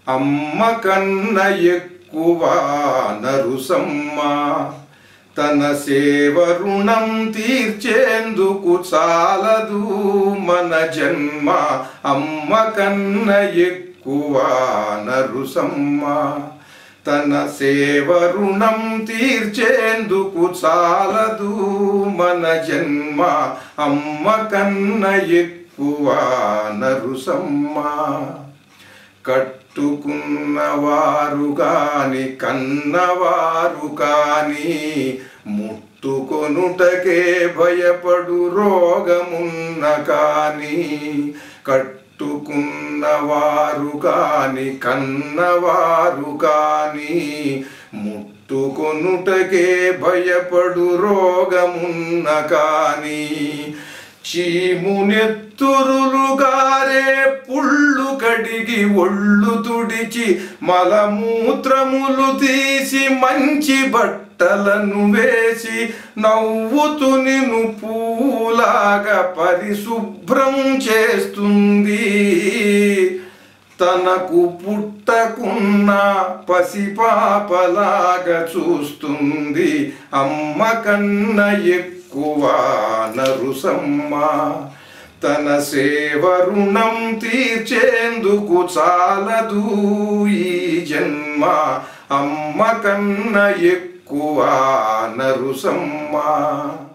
అమ్మ కన్న ఎక్కువ నరుసమ్మ తన సేవ రుణం తీర్చేందుకు చాలదు మన జన్మ అమ్మ కన్న ఎక్కువ నరుసమ్మ తన సేవ రుణం తీర్చేందుకు చాలదు మన జన్మ అమ్మ కన్న ఎక్కువ నరుసమ్మ కట్టుకున్నవారు కాని కన్నవారు కాని ముట్టుకొనుటకే భయపడు రోగమున్న కాని కట్టుకున్నవారు కాని కన్నవారు కాని ముట్టుకొనుటకే భయపడు రోగమున్న కాని చీమునెత్తురులు గారే పుళ్ళు కడిగి ఒళ్ళు తుడిచి మలమూత్రములు తీసి మంచి బట్టలను వేసి నవ్వుతు నిన్ను పూలాగా పరిశుభ్రం చేస్తుంది తనకు పుట్టకున్న పసిపాపలాగా చూస్తుంది అమ్మ కన్న ఎక్కువ నరుసమ్మ తన సేవ రుణం తీర్చేందుకు చాలదు ఈ జన్మ అమ్మ కన్న ఎక్కువ నరుసమ్మ